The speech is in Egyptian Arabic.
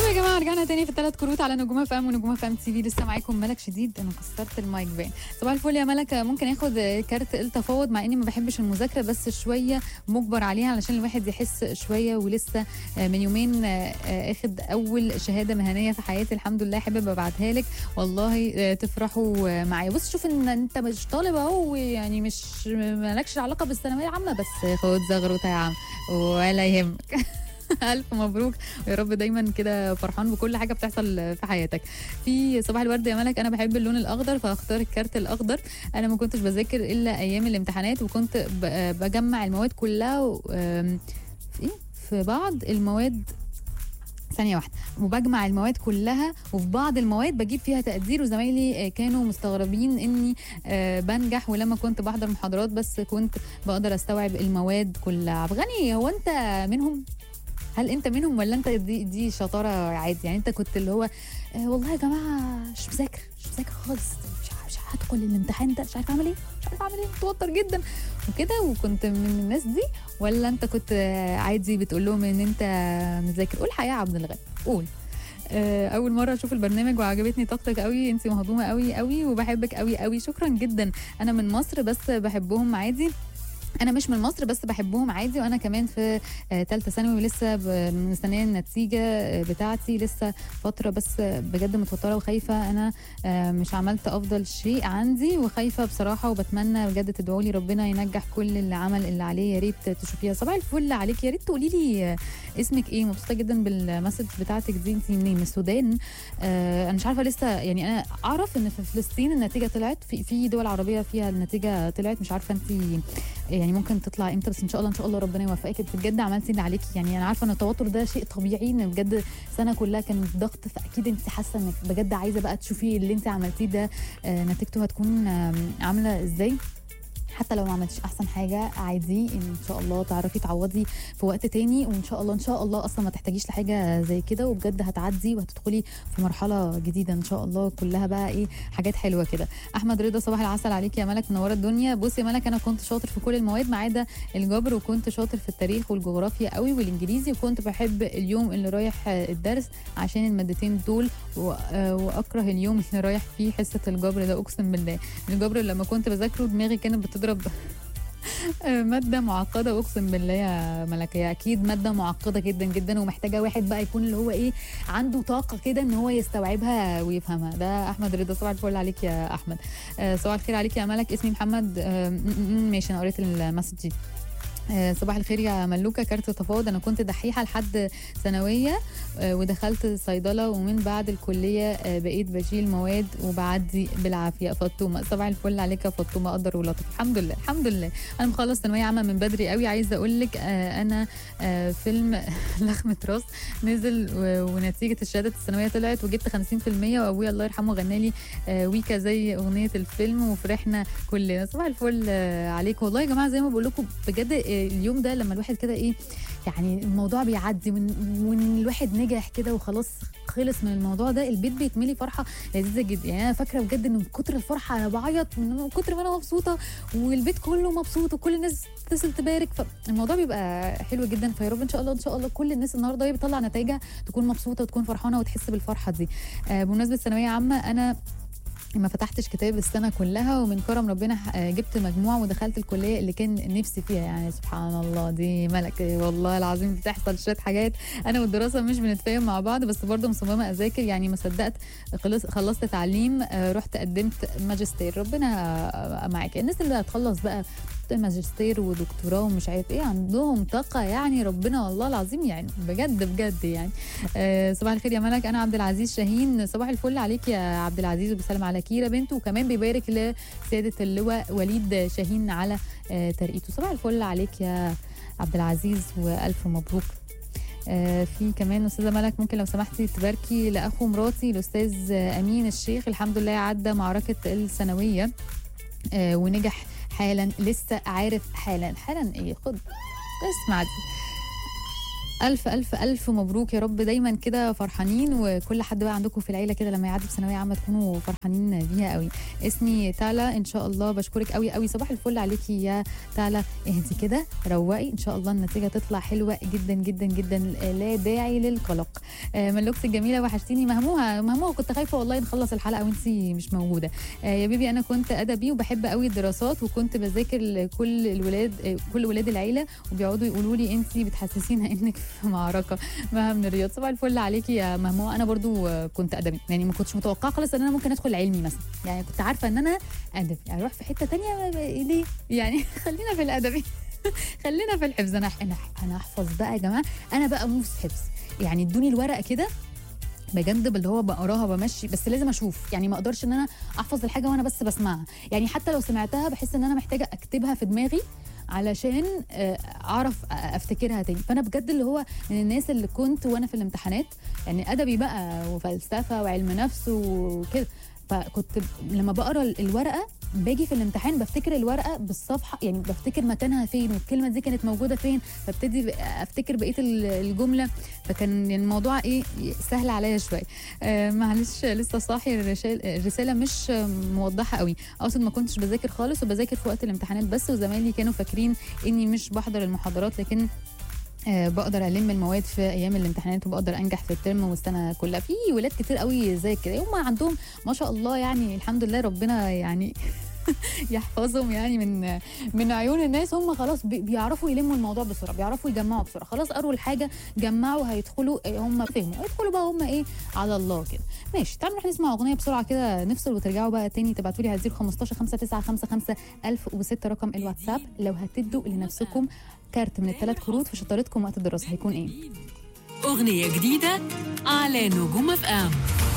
يا جماعه رجعنا تاني في الثلاث كروت على نجوم اف ام ونجوم اف ام تي في لسه معاكم ملك شديد انا كسرت المايك باين صباح الفل يا ملك ممكن اخد كارت التفاوض مع اني ما بحبش المذاكره بس شويه مجبر عليها علشان الواحد يحس شويه ولسه من يومين اخد اول شهاده مهنيه في حياتي الحمد لله حابب ابعتها لك والله تفرحوا معايا بص شوف ان انت مش طالب اهو يعني مش مالكش علاقه بالثانويه العامه بس خد زغروطه يا عم ولا يهمك الف مبروك ويا رب دايما كده فرحان بكل حاجه بتحصل في حياتك في صباح الورد يا ملك انا بحب اللون الاخضر فاختار الكارت الاخضر انا ما كنتش بذاكر الا ايام الامتحانات وكنت بجمع المواد كلها في ايه في بعض المواد ثانية واحدة وبجمع المواد كلها وفي بعض المواد بجيب فيها تقدير وزمايلي كانوا مستغربين اني بنجح ولما كنت بحضر محاضرات بس كنت بقدر استوعب المواد كلها عبد الغني هو انت منهم هل انت منهم ولا انت دي دي شطاره عادي يعني انت كنت اللي هو آه والله يا جماعه مش مذاكر مش مذاكر خالص مش مش هدخل الامتحان ده مش عارف اعمل ايه مش عارف اعمل ايه متوتر جدا وكده وكنت من الناس دي ولا انت كنت عادي بتقول لهم ان انت مذاكر قول حياه عبد الغني قول اول مره اشوف البرنامج وعجبتني طاقتك قوي انت مهضومه قوي قوي وبحبك قوي قوي شكرا جدا انا من مصر بس بحبهم عادي انا مش من مصر بس بحبهم عادي وانا كمان في ثالثه ثانوي ولسه مستنيه النتيجه بتاعتي لسه فتره بس بجد متوتره وخايفه انا مش عملت افضل شيء عندي وخايفه بصراحه وبتمنى بجد تدعوا لي ربنا ينجح كل اللي عمل اللي عليه يا ريت تشوفيها صباح الفل عليك يا ريت تقولي لي اسمك ايه مبسوطه جدا بالمسج بتاعتك دي انت منين من السودان انا مش عارفه لسه يعني انا اعرف ان في فلسطين النتيجه طلعت في في دول عربيه فيها النتيجه طلعت مش عارفه انت يعني ممكن تطلع امتى بس ان شاء الله ان شاء الله ربنا يوفقك انت بجد عملتي اللي عليكي يعني انا عارفه ان التوتر ده شيء طبيعي ان بجد سنه كلها كان ضغط فاكيد انت حاسه انك بجد عايزه بقى تشوفي اللي انت عملتيه ده نتيجته هتكون عامله ازاي حتى لو ما عملتش احسن حاجه عادي ان شاء الله تعرفي تعوضي في وقت تاني وان شاء الله ان شاء الله اصلا ما تحتاجيش لحاجه زي كده وبجد هتعدي وهتدخلي في مرحله جديده ان شاء الله كلها بقى ايه حاجات حلوه كده احمد رضا صباح العسل عليك يا ملك منوره الدنيا بصي يا ملك انا كنت شاطر في كل المواد ما عدا الجبر وكنت شاطر في التاريخ والجغرافيا قوي والانجليزي وكنت بحب اليوم اللي رايح الدرس عشان المادتين دول واكره اليوم اللي رايح فيه حصه الجبر ده اقسم بالله الجبر لما كنت بذاكره دماغي كانت بتضرب مادة معقدة أقسم بالله يا ملكية أكيد مادة معقدة جدا جدا ومحتاجة واحد بقى يكون اللي هو إيه عنده طاقة كده إن هو يستوعبها ويفهمها ده أحمد رضا صباح الفل عليك يا أحمد صباح الخير عليك يا ملك اسمي محمد ماشي أنا قريت المسج دي صباح الخير يا ملوكه كارت تفاوض انا كنت دحيحه لحد ثانويه ودخلت صيدله ومن بعد الكليه بقيت بشيل مواد وبعدي بالعافيه فطومه صباح الفل عليك يا فطومه قدر ولطف الحمد لله الحمد لله انا مخلص ثانويه عامه من بدري قوي عايزه اقول لك انا فيلم لخمه راس نزل ونتيجه الشهاده الثانويه طلعت وجبت 50% وابويا الله يرحمه غنى لي ويكا زي اغنيه الفيلم وفرحنا كلنا صباح الفل عليك والله يا جماعه زي ما بقول لكم بجد اليوم ده لما الواحد كده ايه يعني الموضوع بيعدي وان الواحد نجح كده وخلاص خلص من الموضوع ده البيت بيتملي فرحه لذيذه جدا يعني انا فاكره بجد ان من كتر الفرحه انا بعيط من كتر ما انا مبسوطه والبيت كله مبسوط وكل الناس تتصل تبارك فالموضوع بيبقى حلو جدا فيا رب ان شاء الله ان شاء الله كل الناس النهارده وهي بتطلع نتائجها تكون مبسوطه وتكون فرحانه وتحس بالفرحه دي آه بمناسبه ثانويه عامه انا ما فتحتش كتاب السنة كلها ومن كرم ربنا جبت مجموع ودخلت الكلية اللي كان نفسي فيها يعني سبحان الله دي ملك والله العظيم بتحصل شوية حاجات أنا والدراسة مش بنتفاهم مع بعض بس برضه مصممة أذاكر يعني ما صدقت خلصت تعليم رحت قدمت ماجستير ربنا معاك الناس اللي هتخلص بقى ماجستير ودكتوراه ومش عارف ايه عندهم طاقه يعني ربنا والله العظيم يعني بجد بجد يعني آه صباح الخير يا ملك انا عبد العزيز شاهين صباح الفل عليك يا عبد العزيز وبسلم على كيرا بنته وكمان بيبارك لسياده اللواء وليد شاهين على آه ترقيته صباح الفل عليك يا عبد العزيز والف مبروك آه في كمان استاذه ملك ممكن لو سمحتي تباركي لاخو مراتي الاستاذ امين الشيخ الحمد لله عدى معركه الثانويه آه ونجح حالا لسه عارف حالا حالا ايه خد اسمع دي الف الف الف مبروك يا رب دايما كده فرحانين وكل حد بقى عندكم في العيله كده لما يعدي بثانويه عامه تكونوا فرحانين بيها قوي اسمي تالا ان شاء الله بشكرك قوي قوي صباح الفل عليكي يا تالا اهدي كده روقي ان شاء الله النتيجه تطلع حلوه جدا جدا جدا لا داعي للقلق آه، من لوكس الجميله وحشتيني مهموها مهموها كنت خايفه والله نخلص الحلقه وانت مش موجوده آه، يا بيبي انا كنت ادبي وبحب قوي الدراسات وكنت بذاكر لكل الولاد آه، كل ولاد العيله وبيقعدوا يقولوا لي انت بتحسسينا انك في معركه مها من الرياض صباح الفل عليكي يا مهموه انا برضو آه، كنت ادبي يعني ما كنتش متوقعه خالص ان انا ممكن ادخل علمي مثلا يعني كنت عارفه ان انا ادبي اروح في حته تانية ما- ما- ليه يعني خلينا في الادبي خلينا في الحفظ انا انا انا احفظ بقى يا جماعه انا بقى موس حفظ يعني ادوني الورقه كده بجد اللي هو بقراها بمشي بس لازم اشوف يعني ما اقدرش ان انا احفظ الحاجه وانا بس بسمعها يعني حتى لو سمعتها بحس ان انا محتاجه اكتبها في دماغي علشان آه، اعرف أ- افتكرها تاني فانا بجد اللي هو من الناس اللي كنت وانا في الامتحانات يعني ادبي بقى وفلسفه وعلم نفس وكده فكنت ب- لما بقرا ال- الورقه باجي في الامتحان بفتكر الورقه بالصفحه يعني بفتكر مكانها فين والكلمه دي كانت موجوده فين فابتدي افتكر بقيه ال- الجمله فكان يعني الموضوع ايه سهل عليا شويه آه معلش لسه صاحي الرسالة, الرساله مش آه، موضحه قوي اقصد ما كنتش بذاكر خالص وبذاكر في وقت الامتحانات بس وزمايلي كانوا فاكرين اني مش بحضر المحاضرات لكن آه، بقدر الم المواد في ايام الامتحانات وبقدر انجح في الترم والسنه كلها في ولاد كتير قوي زي كده هم عندهم ما شاء الله يعني الحمد لله ربنا يعني يحفظهم يعني من من عيون الناس هم خلاص بي- بيعرفوا يلموا الموضوع بسرعه بيعرفوا يجمعوا بسرعه خلاص قروا الحاجه جمعوا هيدخلوا إيه، هم فهموا يدخلوا بقى هم ايه على الله كده ماشي تعالوا نروح نسمع اغنيه بسرعه كده نفصل وترجعوا بقى تاني تبعتوا لي على 015 5955 1006 رقم الواتساب لو هتدوا لنفسكم كارت من الثلاث كروت في شطارتكم وقت الدراسه هيكون ايه أغنية جديدة على نجوم اف ام